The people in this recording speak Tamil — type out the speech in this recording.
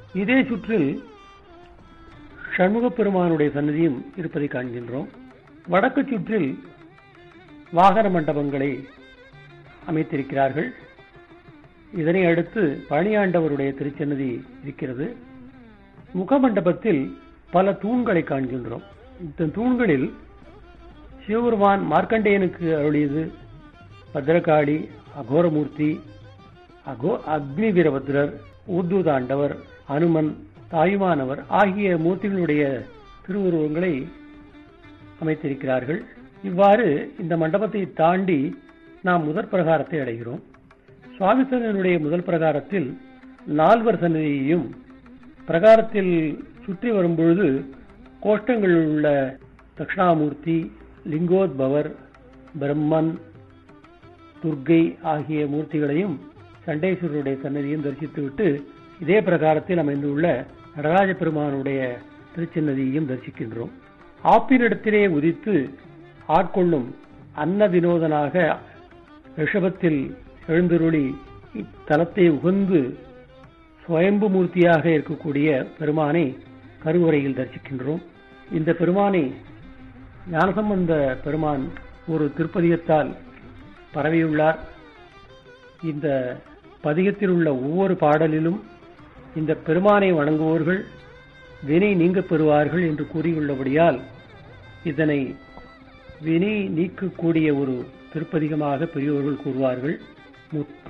இதே சுற்றில் சண்முகப் பெருமானுடைய சன்னதியும் இருப்பதை காண்கின்றோம் வடக்கு சுற்றில் வாகன மண்டபங்களை அமைத்திருக்கிறார்கள் இதனை அடுத்து பழனியாண்டவருடைய திருச்சன்னதி இருக்கிறது முகமண்டபத்தில் பல தூண்களை காண்கின்றோம் இந்த தூண்களில் சிவபெருமான் மார்க்கண்டேயனுக்கு அருளியது பத்ரகாளி அகோரமூர்த்தி அகோ அக்னி வீரபத்ரர் ஊர்துதாண்டவர் அனுமன் தாயுமானவர் ஆகிய மூர்த்திகளுடைய திருவுருவங்களை அமைத்திருக்கிறார்கள் இவ்வாறு இந்த மண்டபத்தை தாண்டி நாம் முதற் பிரகாரத்தை அடைகிறோம் சுவாமிசனுடைய முதல் பிரகாரத்தில் நால்வர் சன்னதியையும் பிரகாரத்தில் சுற்றி வரும்பொழுது கோஷ்டங்களில் உள்ள தட்சிணாமூர்த்தி லிங்கோத்பவர் பிரம்மன் துர்க்கை ஆகிய மூர்த்திகளையும் சண்டேஸ்வரருடைய சன்னதியும் தரிசித்துவிட்டு இதே பிரகாரத்தில் அமைந்துள்ள நடராஜ பெருமானுடைய திருச்சன்னதியையும் தரிசிக்கின்றோம் ஆப்பினிடத்திலே உதித்து ஆட்கொள்ளும் அன்ன வினோதனாக ரிஷபத்தில் எழுந்தருளி இத்தலத்தை உகந்து சுயம்பு மூர்த்தியாக இருக்கக்கூடிய பெருமானை கருவறையில் தரிசிக்கின்றோம் இந்த பெருமானை ஞானசம்பந்த பெருமான் ஒரு திருப்பதிகத்தால் பரவியுள்ளார் இந்த பதிகத்தில் உள்ள ஒவ்வொரு பாடலிலும் இந்த பெருமானை வணங்குவோர்கள் வினை நீங்க பெறுவார்கள் என்று கூறியுள்ளபடியால் இதனை வினை நீக்கக்கூடிய ஒரு திருப்பதிகமாக பெரியோர்கள் கூறுவார்கள்